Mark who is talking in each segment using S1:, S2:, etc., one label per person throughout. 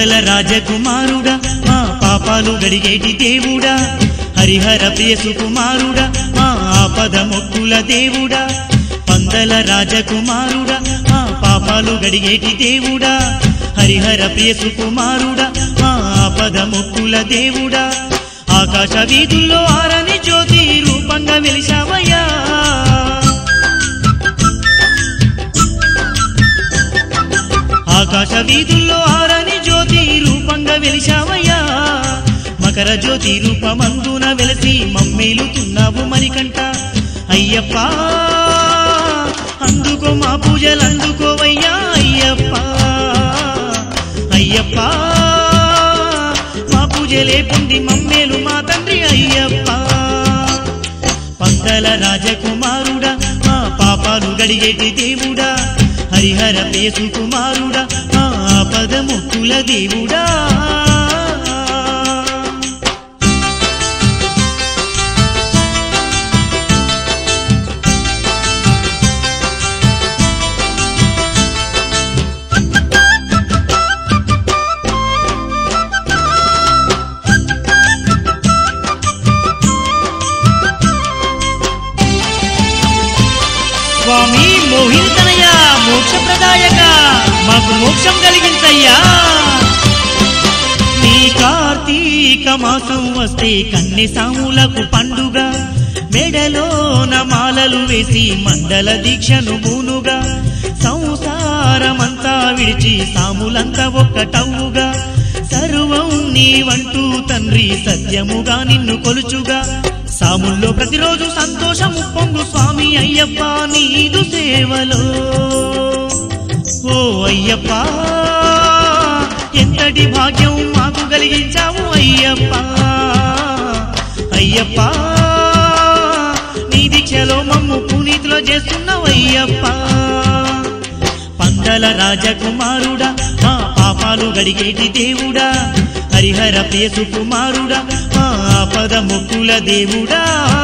S1: పందల రాజకుమారుడా మా పాపాలు గడిగేటి దేవుడా హరిహర ప్రియ సుకుమారుడా మా ఆపద మొక్కుల దేవుడా పందల రాజకుమారుడా మా పాపాలు గడిగేటి దేవుడా హరిహర ప్రియ సుకుమారుడా మా ఆపద మొక్కుల దేవుడా ఆకాశ వీధుల్లో ఆరని జ్యోతి రూపంగా వెలిశావయ్యా ఆకాశ వీధుల్లో ఆరని జ్యోతి రూపంగా వెలిశావయ్యా మకర జ్యోతి రూపమందున వెలసి మమ్మేలుతున్నావు మరికంట అయ్యప్ప అందుకో మా పూజలు అందుకోవయ్యా అయ్యప్ప అయ్యప్ప మా పూజలే పొంది మమ్మేలు మా తండ్రి అయ్యప్ప పందల రాజకుమారుడా మా పాపాలు గడిగేటి దేవుడా హరిహర పేసు కుమారుడా మా ఆపద ముక్కుల దేవుడా స్వామి మోహింతనయ్య మోక్ష ప్రదాయక మాకు మోక్షం కలిగించయ్యా నీ కార్తీక మాసం వస్తే కన్నె సాములకు పండుగ మెడలోన మాలలు వేసి మండల దీక్షను బూనుగా సంసారమంతా విడిచి సాములంతా ఒక్కటవుగా సర్వం నీవంటూ తండ్రి సత్యముగా నిన్ను కొలుచుగా సాముల్లో ప్రతిరోజు సంతోషము పొంగు స్వామి అయ్యప్ప నీదు సేవలో ఓ అయ్యప్ప ఎంతటి భాగ్యం మాకు కలిగించావు అయ్యప్ప అయ్యప్ప నీ దీక్షలో మమ్ము పునీతిలో చేస్తున్నావు అయ్యప్ప పందల రాజకుమారుడా మా పాపాలు గడిగేటి దేవుడా హరిహర ప్రియసు కుమారుడా మా ఆపద మొక్కుల దేవుడా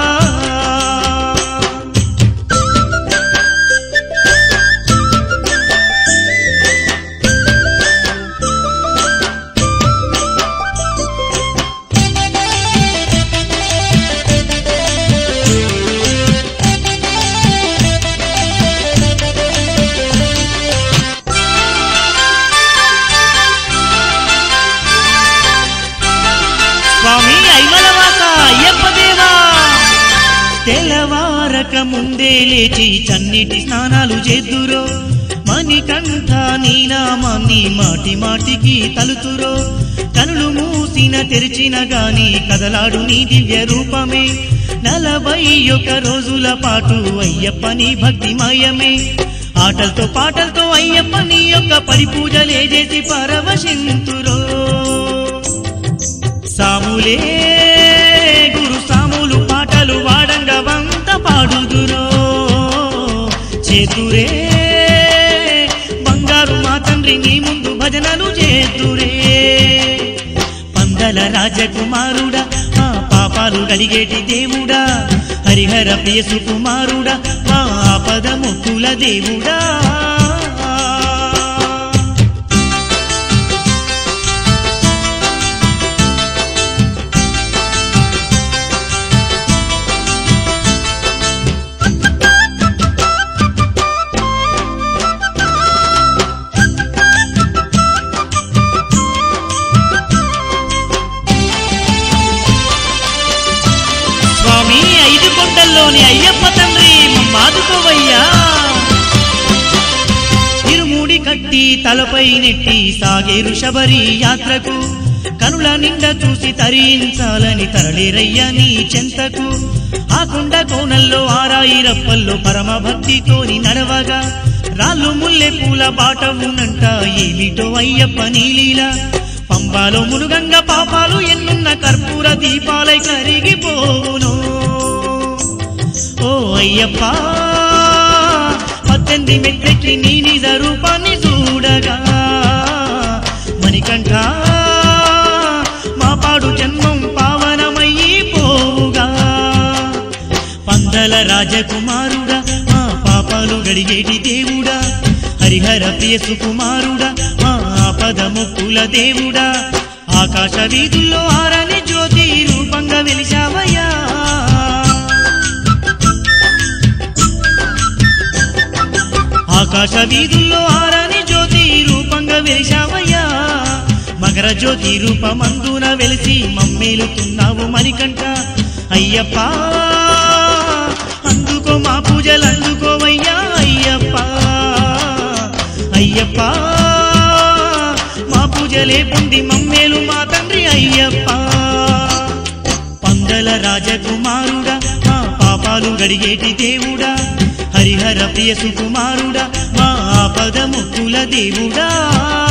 S1: స్వామి ఐమలవాస అయ్యప్ప దేవా తెల్లవారక ముందే లేచి చన్నిటి స్నానాలు చేద్దురో మణికంఠ నీ నామాన్ని మాటి మాటికి తలుతురో కనులు మూసిన తెరిచిన గాని కదలాడు నీ దివ్య రూపమే నలభై ఒక రోజుల పాటు అయ్యప్ప నీ భక్తిమయమే ఆటలతో పాటలతో అయ్యప్ప నీ యొక్క పరిపూజలే చేసి పరవశింతురో సాములే గురు సాములు పాటలు వాడంగా వంత పాడుదురో చేతురే బంగారు మా తండ్రి నీ ముందు భజనలు చేతురే పందల రాజకుమారుడా మా పాపాలు గడిగేటి దేవుడా హరిహర ప్రియసు కుమారుడా మా ఆపద ముక్కుల దేవుడా స్వామి ఐదు కొండల్లోని అయ్యప్ప తండ్రి మాదుకోవయ్యా ఇరుముడి కట్టి తలపై నెట్టి సాగేరు శబరి యాత్రకు కనుల నిండా చూసి తరించాలని తరలేరయ్యా నీ చెంతకు ఆ కొండ కోణంలో ఆరాయి రప్పల్లో పరమ భక్తితోని నడవగా రాళ్ళు ముల్లె పూల బాట ఉన్నంట ఏమిటో అయ్యప్ప నీలీలా పంబాలో మునుగంగ పాపాలు ఎన్నున్న కర్పూర దీపాలై కరిగిపోవును ఓ అయ్యప్ప పద్దెనిమిది మెట్లెక్కి నీ నిజ రూపాన్ని చూడగా మణికంఠ మా పాడు జన్మం పావనమయ్యి పోవుగా పందల రాజకుమారుడా మా పాపాలు గడిగేటి దేవుడా హరిహర ప్రియ సుకుమారుడా మా ఆపద ముక్కు ముక్కుల దేవుడా ఆకాశ వీధుల్లో ఆరని జ్యోతి రూపంగా వెలిశావయ్యా ఆకాశ వీధుల్లో ఆరని జ్యోతి రూపంగా వెలిశావయ్యా మకర జ్యోతి రూపమందున వెలిసి మమ్మేలుతున్నావు మణికంట అయ్యప్ప అందుకో మా పూజలు అందుకోవయ్యా అయ్యప్ప అయ్యప్ప మా పూజలే పొంది మమ్మేలు మా తండ్రి అయ్యప్ప పందల రాజకుమారుడా మా పాపాలు గడిగేటి దేవుడా హరిహర ప్రియ సుకుమారుడా మా ఆపద ముక్కుల దేవుడా